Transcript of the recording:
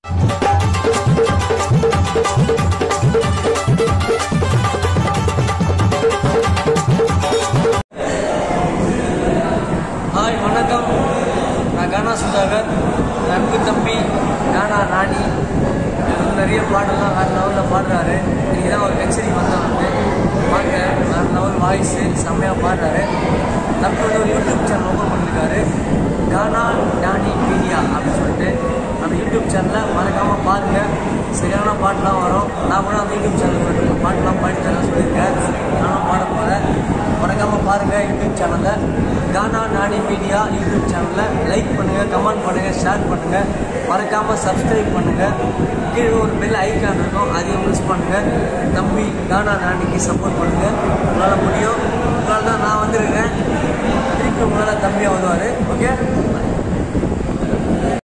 hi வணக்கம் நான் கானா சுதாகர் என் அன்பு தம்பி கானா நாணி இவர் வந்து நிறைய பாடலாம் வேறு லெவலில் பாடுறாரு இன்றைக்கி தான் ஒரு கச்சேரி வந்தோம் வந்து பார்க்க வேறு லெவல் வாய்ஸு செம்மையாக பாடுறாரு தம்பி வந்து ஒரு யூடியூப் சேனல் ஓப்பன் பண்ணியிருக்காரு கானா ஞானி மீடியா அப்படின்னு சொல்லிட்டு அந்த யூடியூப் சேனலை மறக்காமல் பாருங்கள் சரியான பாட்டுலாம் வரும் நான் கூட அந்த யூடியூப் சேனல் பாட்டுலாம் பாடி தரேன் சொல்லியிருக்கேன் நானும் பாட போகிறேன் மறக்காமல் பாருங்கள் யூடியூப் சேனலில் கானா நாணி மீடியா யூடியூப் சேனலில் லைக் பண்ணுங்கள் கமெண்ட் பண்ணுங்கள் ஷேர் பண்ணுங்கள் மறக்காமல் சப்ஸ்கிரைப் பண்ணுங்கள் கீழே ஒரு பெல் ஐக்கான் இருக்கும் அதையும் மிஸ் பண்ணுங்கள் தம்பி கானா நாணிக்கு சப்போர்ட் பண்ணுங்கள் உங்களால் முடியும் உங்களால் தான் நான் வந்திருக்கேன் திருப்பி உங்களால் தம்பியாக வருவார் ஓகே